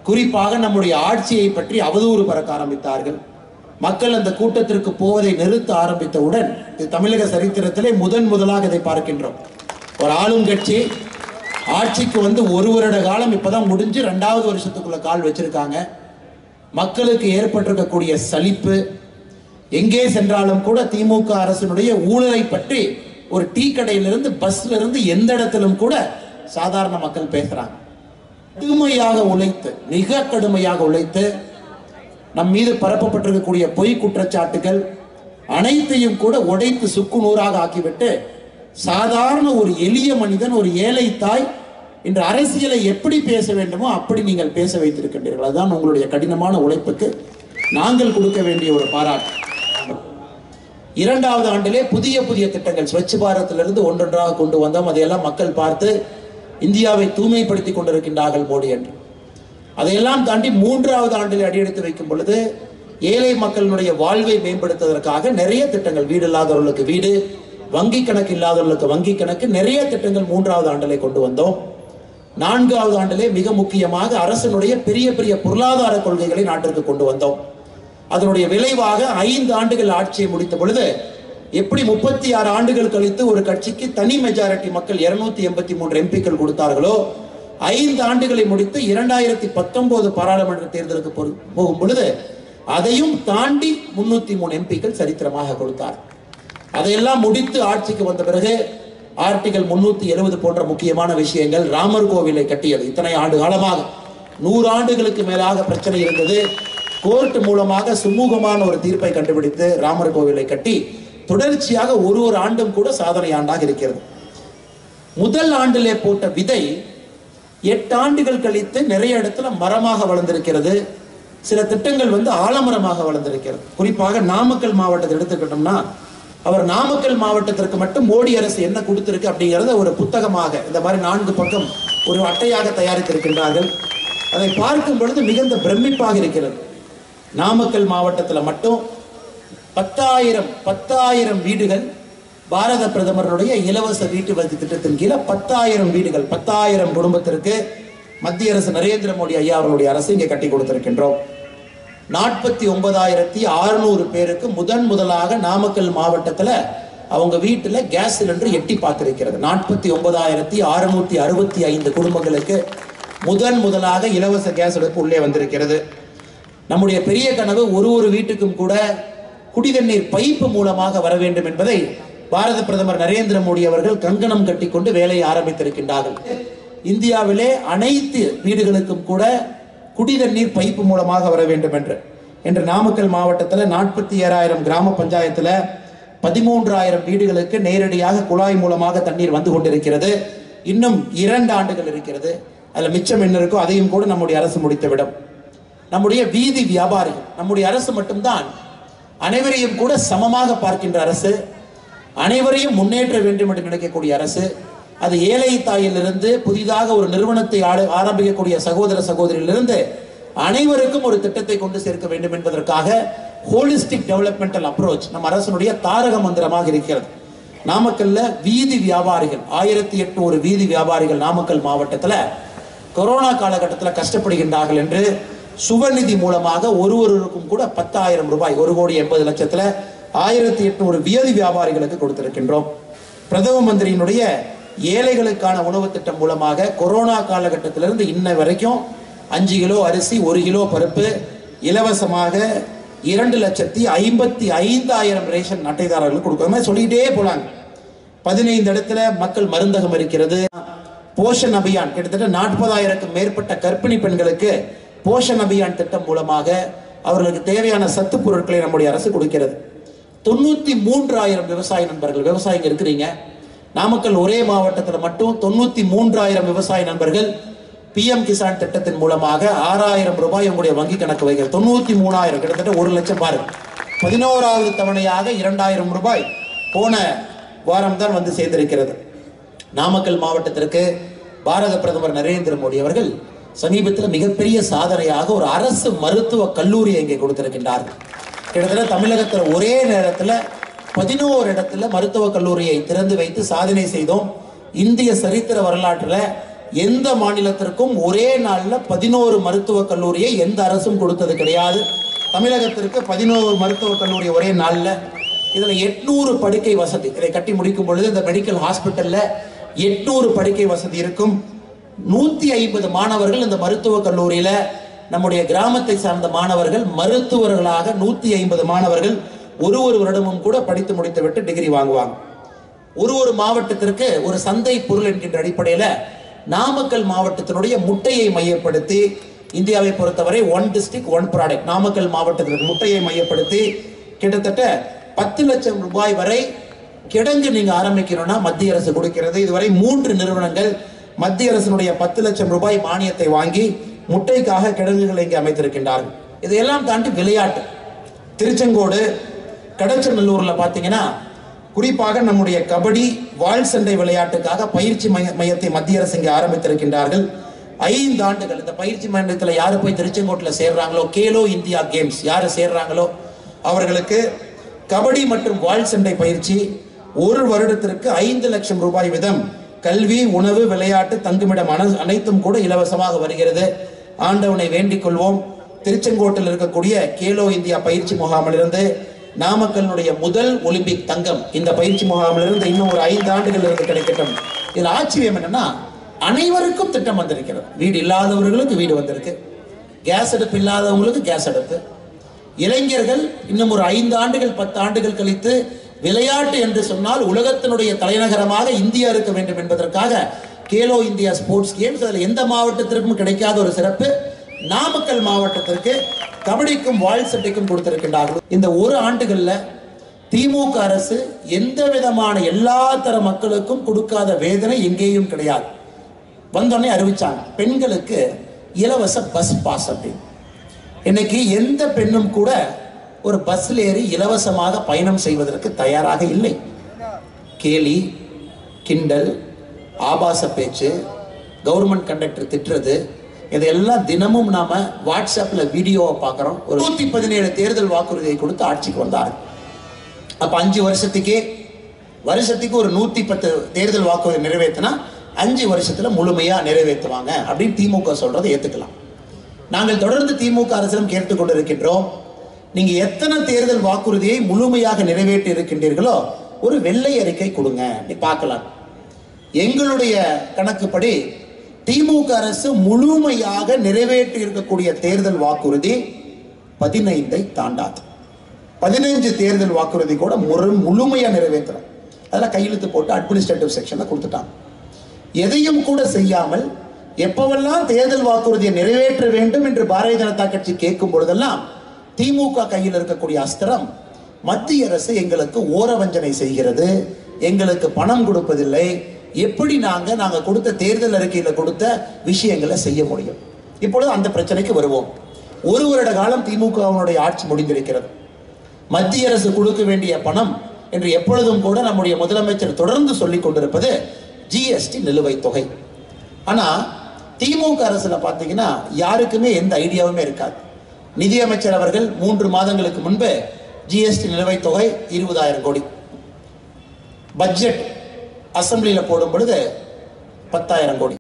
குறிப்பாக நம்முடைய ஆட்சியை பற்றி அவதூறு பறக்க ஆரம்பித்தார்கள் மக்கள் அந்த கூட்டத்திற்கு போவதை நிறுத்த ஆரம்பித்தவுடன் இது தமிழக சரித்திரத்திலே முதன் முதலாக இதை பார்க்கின்றோம் ஒரு ஆளும் கட்சி ஆட்சிக்கு வந்து ஒரு வருட காலம் இப்பதான் முடிஞ்சு ரெண்டாவது வருஷத்துக்குள்ள கால் வச்சிருக்காங்க மக்களுக்கு ஏற்பட்டிருக்கக்கூடிய சலிப்பு எங்கே சென்றாலும் கூட திமுக அரசினுடைய ஊழலை பற்றி ஒரு டீ கடையிலிருந்து பஸ்ல இருந்து எந்த இடத்திலும் கூட சாதாரண மக்கள் பேசுறாங்க கடுமையாக உழைத்து மிக கடுமையாக உழைத்து நம் மீது பரப்பப்பட்டிருக்கக்கூடிய பொய் குற்றச்சாட்டுகள் அனைத்தையும் கூட உடைத்து சுக்கு நூறாக ஆக்கிவிட்டு சாதாரண ஒரு எளிய மனிதன் ஒரு ஏழை தாய் இன்று அரசியலை எப்படி பேச வேண்டுமோ அப்படி நீங்கள் பேச வைத்திருக்கின்றீர்கள் அதுதான் உங்களுடைய கடினமான உழைப்புக்கு நாங்கள் கொடுக்க வேண்டிய ஒரு பாராட்டு இரண்டாவது ஆண்டிலே புதிய புதிய திட்டங்கள் ஸ்வச் பாரத்திலிருந்து ஒன்றொன்றாக கொண்டு வந்தோம் அதையெல்லாம் மக்கள் பார்த்து இந்தியாவை தூய்மைப்படுத்தி கொண்டிருக்கின்றார்கள் மோடி என்று அதையெல்லாம் தாண்டி மூன்றாவது ஆண்டில் அடியெடுத்து வைக்கும் பொழுது ஏழை மக்களினுடைய வாழ்வை மேம்படுத்துவதற்காக நிறைய திட்டங்கள் வீடு இல்லாதவர்களுக்கு வீடு வங்கி கணக்கு இல்லாதவர்களுக்கு வங்கி கணக்கு நிறைய திட்டங்கள் மூன்றாவது ஆண்டிலே கொண்டு வந்தோம் நான்காவது ஆண்டிலே மிக முக்கியமாக அரசனுடைய பெரிய பெரிய பொருளாதார கொள்கைகளை நாட்டிற்கு கொண்டு வந்தோம் அதனுடைய விளைவாக ஐந்து ஆண்டுகள் ஆட்சியை முடித்த பொழுது எப்படி முப்பத்தி ஆறு ஆண்டுகள் கழித்து ஒரு கட்சிக்கு தனி மெஜாரிட்டி மக்கள் இருநூத்தி எண்பத்தி மூன்று எம்பிக்கள் கொடுத்தார்களோ ஐந்து ஆண்டுகளை முடித்து இரண்டாயிரத்தி பத்தொன்பது பாராளுமன்ற தேர்தலுக்கு பொறு- போகும் பொழுது அதையும் தாண்டி முன்னூத்தி மூணு எம்பிக்கள் சரித்திரமாக கொடுத்தார் அதையெல்லாம் முடித்து ஆட்சிக்கு வந்த பிறகு ஆர்டிகல் முன்னூத்தி எழுபது போன்ற முக்கியமான விஷயங்கள் ராமர் கோவிலை கட்டியது இத்தனை ஆண்டு காலமாக நூறு ஆண்டுகளுக்கு மேலாக பிரச்சனை இருந்தது கோர்ட் மூலமாக சுமூகமான ஒரு தீர்ப்பை கண்டுபிடித்து ராமர் கோவிலை கட்டி தொடர்ச்சியாக ஒரு ஒரு ஆண்டும் கூட சாதனை ஆண்டாக இருக்கிறது முதல் ஆண்டிலே போட்ட விதை எட்டு ஆண்டுகள் கழித்து நிறைய இடத்துல மரமாக வளர்ந்திருக்கிறது சில திட்டங்கள் வந்து ஆலமரமாக வளர்ந்திருக்கிறது குறிப்பாக நாமக்கல் மாவட்டத்தை எடுத்துக்கிட்டோம்னா அவர் நாமக்கல் மாவட்டத்திற்கு மட்டும் மோடி அரசு என்ன கொடுத்திருக்கு அப்படிங்கறத ஒரு புத்தகமாக இந்த மாதிரி நான்கு பக்கம் ஒரு அட்டையாக தயாரித்திருக்கின்றார்கள் அதை பார்க்கும் பொழுது மிகுந்த பிரமிப்பாக இருக்கிறது நாமக்கல் மாவட்டத்தில் மட்டும் பத்தாயிரம் பத்தாயிரம் வீடுகள் பாரத பிரதமருடைய இலவச வீட்டு வசதி திட்டத்தின் கீழே பத்தாயிரம் வீடுகள் பத்தாயிரம் குடும்பத்திற்கு மத்திய அரசு நரேந்திர மோடி ஐயா அவர்களுடைய அரசு இங்கே கட்டி கொடுத்திருக்கின்றோம் நாற்பத்தி ஒன்பதாயிரத்தி அறுநூறு பேருக்கு முதன் முதலாக நாமக்கல் மாவட்டத்துல அவங்க வீட்டுல கேஸ் சிலிண்டர் எட்டி பார்த்திருக்கிறது நாற்பத்தி ஒன்பதாயிரத்தி அறுநூத்தி அறுபத்தி ஐந்து குடும்பங்களுக்கு முதன் முதலாக இலவச கேஸ் அடுப்பு உள்ளே வந்திருக்கிறது நம்முடைய பெரிய கனவு ஒரு ஒரு வீட்டுக்கும் கூட குடிதண்ணீர் பைப்பு மூலமாக வர வேண்டும் என்பதை பாரத பிரதமர் நரேந்திர மோடி அவர்கள் கங்கணம் கட்டிக்கொண்டு வேலையை ஆரம்பித்திருக்கின்றார்கள் இந்தியாவிலே அனைத்து வீடுகளுக்கும் கூட குடிதண்ணீர் பைப்பு மூலமாக வர வேண்டும் என்று இன்று நாமக்கல் மாவட்டத்தில் நாற்பத்தி ஏழாயிரம் கிராம பஞ்சாயத்துல பதிமூன்றாயிரம் வீடுகளுக்கு நேரடியாக குழாய் மூலமாக தண்ணீர் வந்து கொண்டிருக்கிறது இன்னும் இரண்டு ஆண்டுகள் இருக்கிறது அதுல மிச்சம் என்ன இருக்கோ அதையும் கூட நம்முடைய அரசு முடித்துவிடும் நம்முடைய வீதி வியாபாரிகள் நம்முடைய அரசு மட்டும்தான் அனைவரையும் கூட சமமாக பார்க்கின்ற அரசு அனைவரையும் முன்னேற்ற வேண்டும் என்று நினைக்கக்கூடிய அரசு அது ஏழை தாயிலிருந்து புதிதாக ஒரு நிறுவனத்தை ஆட- ஆரம்பிக்கக்கூடிய சகோதர சகோதரியிலிருந்து அனைவருக்கும் ஒரு திட்டத்தை கொண்டு சேர்க்க வேண்டும் என்பதற்காக ஹோலிஸ்டிக் டெவலப்மெண்டல் அப்ரோச் நம்ம அரசனுடைய தாரக மந்திரமாக இருக்கிறது நாமக்கல்ல வீதி வியாபாரிகள் ஆயிரத்தி எட்நூறு வீதி வியாபாரிகள் நாமக்கல் மாவட்டத்துல கொரோனா காலகட்டத்தில் கஷ்டப்படுகின்றார்கள் என்று சுவநிதி மூலமாக ஒருவருக்கும் கூட பத்தாயிரம் ரூபாய் ஒரு கோடி எண்பது லட்சத்துல ஆயிரத்தி எட்நூறு வீதி வியாபாரிகளுக்கு கொடுத்திருக்கின்றோம் பிரதம மந்திரியினுடைய ஏழைகளுக்கான உணவு திட்டம் மூலமாக கொரோனா காலகட்டத்திலிருந்து இன்ன வரைக்கும் அஞ்சு கிலோ அரிசி ஒரு கிலோ பருப்பு இலவசமாக இரண்டு லட்சத்தி ஐம்பத்தி ஐந்தாயிரம் ரேஷன் அட்டைதாரர்களுக்கு கொடுக்குற மாதிரி சொல்லிக்கிட்டே போலாங்க பதினைந்து இடத்துல மக்கள் மருந்தகம் இருக்கிறது போஷன் அபியான் கிட்டத்தட்ட நாற்பதாயிரக்கும் மேற்பட்ட கர்ப்பிணி பெண்களுக்கு போஷன் அபியான் திட்டம் மூலமாக அவர்களுக்கு தேவையான சத்து பொருட்களை நம்முடைய அரசு கொடுக்கிறது தொண்ணூத்தி மூன்றாயிரம் விவசாய நண்பர்கள் விவசாயிங்க இருக்கிறீங்க நாமக்கல் ஒரே மாவட்டத்தில் மட்டும் தொண்ணூத்தி மூன்றாயிரம் விவசாய நண்பர்கள் பிஎம் கிசான் திட்டத்தின் மூலமாக ஆறாயிரம் ரூபாய் உங்களுடைய வங்கி கணக்கு வைக்கிறது தொண்ணூத்தி மூணாயிரம் கிட்டத்தட்ட ஒரு லட்சம் பாருங்க பதினோராவது தவணையாக இரண்டாயிரம் ரூபாய் போன வாரம் தான் வந்து சேர்ந்திருக்கிறது நாமக்கல் மாவட்டத்திற்கு பாரத பிரதமர் நரேந்திர மோடி அவர்கள் சமீபத்தில் மிகப்பெரிய சாதனையாக ஒரு அரசு மருத்துவ கல்லூரியை இங்கே கொடுத்திருக்கின்றார்கள் கிட்டத்தட்ட தமிழகத்தில் ஒரே நேரத்தில் பதினோரு இடத்துல மருத்துவக் கல்லூரியை திறந்து வைத்து சாதனை செய்தோம் இந்திய சரித்திர வரலாற்றில் எந்த மாநிலத்திற்கும் ஒரே நாள்ல பதினோரு மருத்துவக் கல்லூரியை எந்த அரசும் கொடுத்தது கிடையாது தமிழகத்திற்கு பதினோரு மருத்துவக் கல்லூரி ஒரே நாள்ல இதுல எட்நூறு படுக்கை வசதி இதை கட்டி முடிக்கும் பொழுது இந்த மெடிக்கல் ஹாஸ்பிட்டல்ல எட்நூறு படுக்கை வசதி இருக்கும் நூத்தி ஐம்பது மாணவர்கள் இந்த மருத்துவக் கல்லூரியில நம்முடைய கிராமத்தை சார்ந்த மாணவர்கள் மருத்துவர்களாக நூத்தி ஐம்பது மாணவர்கள் ஒரு ஒரு வருடமும் கூட படித்து முடித்துவிட்டு டிகிரி வாங்குவாங்க ஒரு ஒரு மாவட்டத்திற்கு ஒரு சந்தை பொருள் என்கின்ற அடிப்படையில் நாமக்கல் மாவட்டத்தினுடைய முட்டையை மையப்படுத்தி இந்தியாவை பொறுத்தவரை one district one product Namakkal மாவட்டத்திற்கு முட்டையை மையப்படுத்தி கிட்டத்தட்ட பத்து லட்சம் ரூபாய் வரை கிடங்கு நீங்க ஆரம்பிக்கணும்னா மத்திய அரசு கொடுக்கிறது இதுவரை மூன்று நிறுவனங்கள் மத்திய அரசினுடைய பத்து லட்சம் ரூபாய் மானியத்தை வாங்கி முட்டைக்காக கிடங்குகளை இங்கே அமைத்திருக்கின்றார்கள் இதையெல்லாம் தாண்டி விளையாட்டு திருச்செங்கோடு கடச்சநல்லூர்ல பாத்தீங்கன்னா குறிப்பாக நம்முடைய கபடி வாள் சண்டை விளையாட்டுக்காக பயிற்சி மைய- மையத்தை மத்திய அரசு இங்கே ஆரம்பித்திருக்கின்றார்கள் ஐந்து ஆண்டுகள் இந்த பயிற்சி மையத்தில் யாரு போய் திருச்செங்கோட்டில் சேர்றாங்களோ கேலோ இந்தியா கேம்ஸ் யாரு சேர்றாங்களோ அவர்களுக்கு கபடி மற்றும் வாள் சண்டை பயிற்சி ஒரு வருடத்திற்கு ஐந்து லட்சம் ரூபாய் வீதம் கல்வி உணவு விளையாட்டு தங்குமிடம் அன- அனைத்தும் கூட இலவசமாக வருகிறது ஆண்டவனை வேண்டிக் கொள்வோம் திருச்செங்கோட்டில் இருக்கக்கூடிய கேலோ இந்தியா பயிற்சி முகாமிலிருந்து நாமக்கல்லுடைய முதல் ஒலிம்பிக் தங்கம் இந்த பயிற்சி முகாமிலிருந்து இன்னும் ஒரு ஐந்து ஆண்டுகள் இருந்து கிடைக்கட்டும் இதில் ஆச்சரியம் என்னன்னா அனைவருக்கும் திட்டம் வந்திருக்கிறது வீடு இல்லாதவர்களுக்கு வீடு வந்திருக்கு கேஸ் அடுப்பு இல்லாதவங்களுக்கு கேஸ் அடுப்பு இளைஞர்கள் இன்னும் ஒரு ஐந்து ஆண்டுகள் பத்து ஆண்டுகள் கழித்து விளையாட்டு என்று சொன்னால் உலகத்தினுடைய தலைநகரமாக இந்தியா இருக்க வேண்டும் என்பதற்காக கேலோ இந்தியா ஸ்போர்ட்ஸ் கேம்ஸ் அதில் எந்த மாவட்டத்திற்கும் கிடைக்காத ஒரு சிறப்பு நாமக்கல் மாவட்டத்திற்கு கபடிக்கும் வாள் சட்டைக்கும் கொடுத்திருக்கின்றார்கள் இந்த ஒரு ஆண்டுகள்ல திமுக அரசு எந்த விதமான எல்லா தர மக்களுக்கும் கொடுக்காத வேதனை எங்கேயும் கிடையாது வந்தோடனே அறிவிச்சாங்க பெண்களுக்கு இலவச பஸ் பாஸ் அப்படின்னு இன்னைக்கு எந்த பெண்ணும் கூட ஒரு பஸ்ல ஏறி இலவசமாக பயணம் செய்வதற்கு தயாராக இல்லை கேலி கிண்டல் ஆபாச பேச்சு கவர்மெண்ட் கண்டக்டர் திட்டுறது இதையெல்லாம் தினமும் நாம வாட்ஸ்அப்ல வீடியோவை பார்க்குறோம் ஒரு நூத்தி பதினேழு தேர்தல் வாக்குறுதியை கொடுத்து ஆட்சிக்கு வந்தார் அப்ப அஞ்சு வருஷத்துக்கே வருஷத்துக்கு ஒரு நூத்தி பத்து தேர்தல் வாக்குறுதி நிறைவேற்றினா அஞ்சு வருஷத்துல முழுமையா நிறைவேற்றுவாங்க அப்படின்னு திமுக சொல்றதை ஏத்துக்கலாம் நாங்கள் தொடர்ந்து திமுக அரசிடம் கேட்டுக் கொண்டிருக்கின்றோம் நீங்க எத்தனை தேர்தல் வாக்குறுதியை முழுமையாக நிறைவேற்றி இருக்கின்றீர்களோ ஒரு வெள்ளை அறிக்கை கொடுங்க நீ பார்க்கலாம் எங்களுடைய கணக்குப்படி திமுக அரசு முழுமையாக நிறைவேற்றி இருக்கக்கூடிய தேர்தல் வாக்குறுதி பதினைந்தை தாண்டாது பதினைஞ்சு தேர்தல் வாக்குறுதி கூட முழு முழுமையா நிறைவேற்றுறோம் அதெல்லாம் கையெழுத்து போட்டு அட்மினிஸ்ட்ரேட்டிவ் செக்ஷன்ல கொடுத்துட்டாங்க எதையும் கூட செய்யாமல் எப்பவெல்லாம் தேர்தல் வாக்குறுதியை நிறைவேற்ற வேண்டும் என்று பாரதிய ஜனதா கட்சி கேட்கும் பொழுதெல்லாம் திமுக கையில் இருக்கக்கூடிய அஸ்திரம் மத்திய அரசு எங்களுக்கு ஓரவஞ்சனை செய்கிறது எங்களுக்கு பணம் கொடுப்பதில்லை எப்படி நாங்க நாங்க கொடுத்த தேர்தல் அறிக்கையில கொடுத்த விஷயங்களை செய்ய முடியும் இப்பொழுது அந்த பிரச்சனைக்கு வருவோம் ஒரு வருட காலம் திமுகவினுடைய ஆட்சி முடிந்திருக்கிறது மத்திய அரசு கொடுக்க வேண்டிய பணம் என்று எப்பொழுதும் கூட நம்முடைய முதலமைச்சர் தொடர்ந்து சொல்லிக் கொண்டிருப்பது ஜிஎஸ்டி நிலுவைத் தொகை ஆனா திமுக அரசுல பாத்தீங்கன்னா யாருக்குமே எந்த ஐடியாவுமே இருக்காது நிதியமைச்சர் அவர்கள் மூன்று மாதங்களுக்கு முன்பு ஜிஎஸ்டி நிலுவைத் தொகை இருபதாயிரம் கோடி பட்ஜெட் அசம்பிளியில போடும் பொழுது பத்தாயிரம் கோடி